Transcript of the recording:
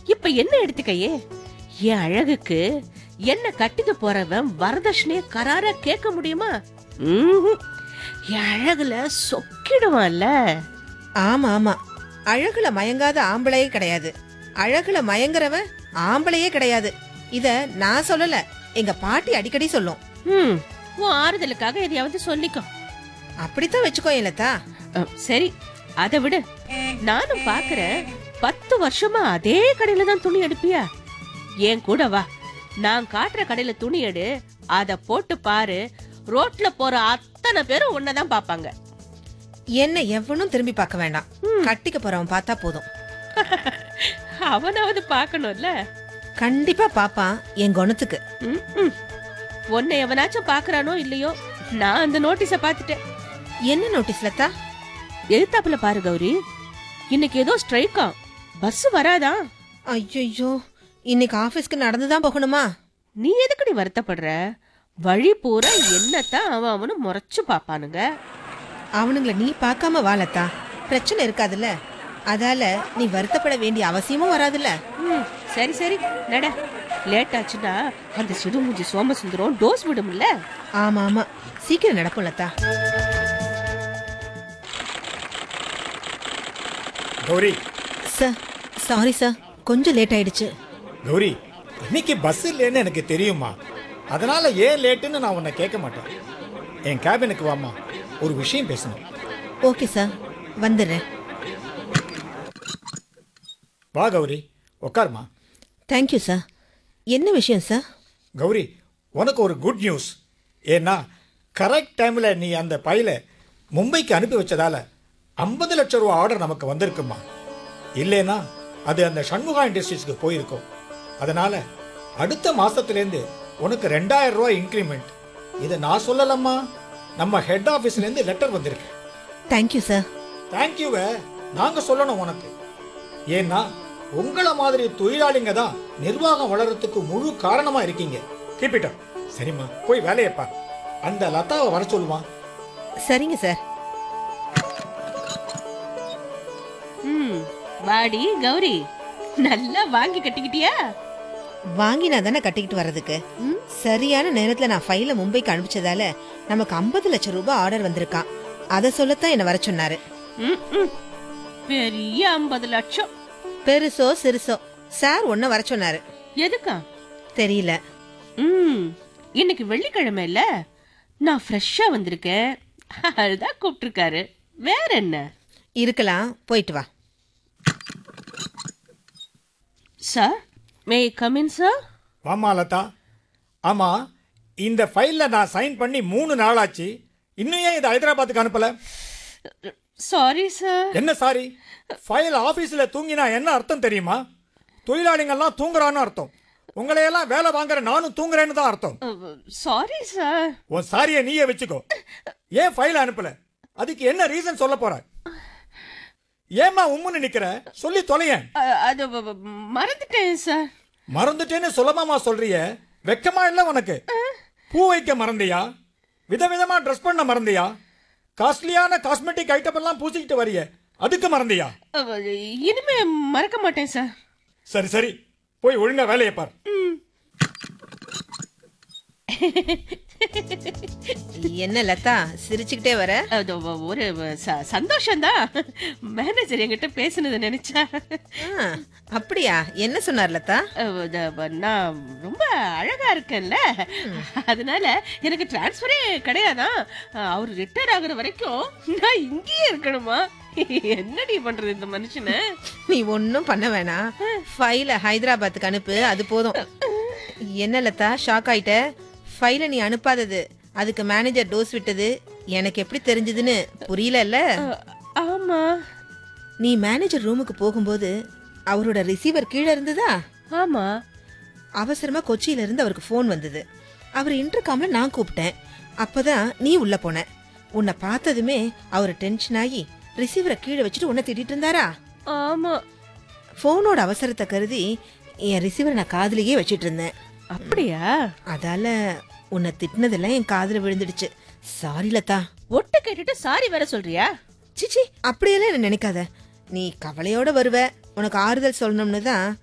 இப்ப என்ன எடுத்துக்கையே என் அழகுக்கு என்ன கட்டிக்க போறவன் வரதட்சணைய கராரா கேட்க முடியுமா ம்ஹும். என் அழகுல சொக்கிடுவான்ல ஆமா ஆமா அழகுல மயங்காத ஆம்பளையே கிடையாது அழகுல மயங்குறவன் ஆம்பளையே கிடையாது இத நான் சொல்லல எங்க பாட்டி அடிக்கடி சொல்லும் ம் உன் ஆறுதலுக்காக எதையாவது சொல்லிக்கோ அப்படித்தான் வச்சுக்கோ லதா அஹ், சரி அதை விடு நானும் பாக்குறேன் பத்து வருஷமா அதே கடையில தான் துணி எடுப்பியா ஏன் கூட வா நான் காட்டுற கடையில துணி எடு அத போட்டு பாரு ரோட்ல போற அத்தனை பேரும் உன்னதான் பாப்பாங்க என்ன எவனும் திரும்பி பார்க்க வேண்டாம் கட்டிக்க போறவன் பார்த்தா போதும் அவனாவது பாக்கணும்ல கண்டிப்பா பாப்பான் என் குணத்துக்கு ம், ம். உன்னை எவனாச்சும் பாக்குறானோ இல்லையோ நான் அந்த நோட்டீஸ பாத்துட்டேன் என்ன நோட்டீஸ் லதா எதிர்த்தாப்புல பாரு கௌரி இன்னைக்கு ஏதோ ஸ்ட்ரைக்கா பஸ் வராதா ஐயோ இன்னைக்கு ஆபீஸ்க்கு நடந்துதான் போகணுமா நீ எதுக்குடி வருத்தப்படுற வழி பூரா என்னத்தான் அவன் அவனும் முறைச்சு பாப்பானுங்க அவனுங்கள நீ பார்க்காம வா லதா பிரச்சனை இருக்காதுல்ல அதால நீ வருத்தப்பட வேண்டிய அவசியமும் வராதுல்ல ம், சரி சரி நட லேட் ஆச்சுன்னா அந்த சிடுமூஞ்சி சோமசுந்தரம் டோஸ் விடும்ல ஆமா ஆமா சீக்கிரம் நடக்கும் Latha Gowri sir sorry sir கொஞ்சம் லேட் ஆயிடுச்சு கௌரி இன்னைக்கு பஸ் இல்லைன்னு எனக்கு தெரியுமா அதனால ஏன் லேட்டுன்னு நான் உன்னை கேட்க மாட்டேன் என் கேபினுக்கு வாமா ஒரு விஷயம் பேசணும் ஓகே சார் வந்துடுறேன் வா கௌரி உட்காருமா தேங்க்யூ சார் என்ன விஷயம் சார் கௌரி உனக்கு ஒரு குட் நியூஸ் ஏன்னா கரெக்ட் டைமில் நீ அந்த பையில மும்பைக்கு அனுப்பி வச்சதால ஐம்பது லட்சம் ரூபா ஆர்டர் நமக்கு வந்திருக்குமா இல்லைன்னா அது அந்த சண்முகா இண்டஸ்ட்ரீஸ்க்கு போயிருக்கும் அதனால அடுத்த மாசத்துலேருந்து உனக்கு ரெண்டாயிரம் ரூபாய் இன்க்ரிமெண்ட் இதை நான் சொல்லலம்மா நம்ம ஹெட் ஆஃபீஸ்லேருந்து லெட்டர் வந்திருக்கு தேங்க்யூ சார் தேங்க்யூவ நாங்க சொல்லணும் உனக்கு ஏன்னா உங்கள மாதிரி தொழிலாளிங்க தான் நிர்வாகம் வளர்றதுக்கு முழு காரணமா இருக்கீங்க கீப் இட் சரிம்மா போய் வேலையை பார் அந்த லதாவை வர சொல்லுமா சரிங்க சார் ம் வாடி கௌரி நல்லா வாங்கி கட்டிக்கிட்டியா வாங்கினா தானே கட்டிக்கிட்டு வர்றதுக்கு ம். சரியான நேரத்துல நான் ஃபைல மும்பைக்கு அனுப்பிச்சதால நமக்கு ஐம்பது லட்சம் ரூபாய் ஆர்டர் வந்திருக்கான் அதை சொல்லத்தான் என்ன வர சொன்னாரு ம், ம். பெரிய ஐம்பது லட்சம் பெருசோ சிறுசோ சார் ஒன்ன வர சொன்னாரு எதுக்கா தெரியல ம் இன்னைக்கு வெள்ளிக்கிழமை இல்ல நான் ஃப்ரெஷ்ஷா வந்திருக்கேன் அதுதான் கூப்பிட்டுருக்காரு வேற என்ன இருக்கலாம் போயிட்டு வா சார் மே கமின் சார் வாமா லதா ஆமா இந்த ஃபைல்ல நான் சைன் பண்ணி மூணு நாள் ஆச்சு இன்னும் ஏன் இது ஹைதராபாத்துக்கு அனுப்பல சாரி சார் என்ன சாரி ஃபைல் ஆபீஸ்ல தூங்கினா என்ன அர்த்தம் தெரியுமா தொழிலாளிங்கெல்லாம் தூங்குறான்னு அர்த்தம் உங்களையெல்லாம் வேலை வாங்குற நானும் தூங்குறேன்னு தான் அர்த்தம் சாரி சார் உன் சாரியை நீயே வச்சுக்கோ ஏன் ஃபைல் அனுப்பல அதுக்கு என்ன ரீசன் சொல்ல போற ஏமா உம்முன்னு நிக்கிற சொல்லி தொலையேன் அது வ- வ- மறந்துட்டேன் சார் மறந்துட்டேன்னு சொல்லமாமா சொல்றிய வெக்கமா இல்ல உனக்கு பூ வைக்க மறந்தியா விதவிதமா ட்ரெஸ் பண்ண மறந்தியா காஸ்ட்லியான காஸ்மெட்டிக் ஐட்டம் எல்லாம் பூசிக்கிட்டு வரிய அதுக்கு மறந்தியா அஹ், இனிமே மறக்க மாட்டேன் சார் சரி சரி போய் ஒழுங்கா வேலையை பார் என்ன லதா சிரிச்சுக்கிட்டே வர அது ஒ- ஒரு ச- சந்தோஷம்தான் மேனேஜர் என்கிட்ட பேசுனதை நினைச்சா ஆ, அப்படியா என்ன சொன்னார் லதா அஹ், அது வ- நான் ரொம்ப அழகா இருக்கேன்ல அதனால எனக்கு டிரான்ஸ்ஃபரே கிடையாதான் அஹ், அவர் ரிட்டையர் ஆகுற வரைக்கும் நான் இங்கேயே இருக்கணுமா என்னடி பண்றது இந்த மனுஷனை நீ ஒன்னும் பண்ண வேணாம் ஃபைல ஹைதராபாத்துக்கு அனுப்பு அது போதும் என்ன லதா ஷாக் ஆயிட்ட ஃபைல நீ அனுப்பாதது அதுக்கு மேனேஜர் டோஸ் விட்டது எனக்கு எப்படி தெரிஞ்சதுன்னு புரியலல்ல அஹ், ஆமா நீ மேனேஜர் ரூமுக்கு போகும்போது அவரோட ரிசீவர் கீழே இருந்ததா ஆமா அவசரமா கொச்சியில இருந்து அவருக்கு ஃபோன் வந்தது அவர் இன்டர்காம்ல நான் கூப்பிட்டேன் அப்பதான் நீ உள்ள போன உன்னை பார்த்ததுமே அவர் டென்ஷன் ஆகி ரிசீவரை கீழே வச்சுட்டு உன்னை திட்டிட்டு இருந்தாரா ஆமா ஃபோனோட அவசரத்தை கருதி என் ரிசீவரை நான் காதுலயே வச்சிட்டு இருந்தேன் அப்படியா அதால உன்னை திட்டினதெல்லாம் என் காதுல விழுந்துடுச்சு சாரி லதா ஒட்டு கேட்டுட்டு சாரி வேற சொல்றியா சிச்சி அப்படியெல்லாம் என்ன நினைக்காத நீ கவலையோட வருவ உனக்கு ஆறுதல் சொல்லணும்னு தான்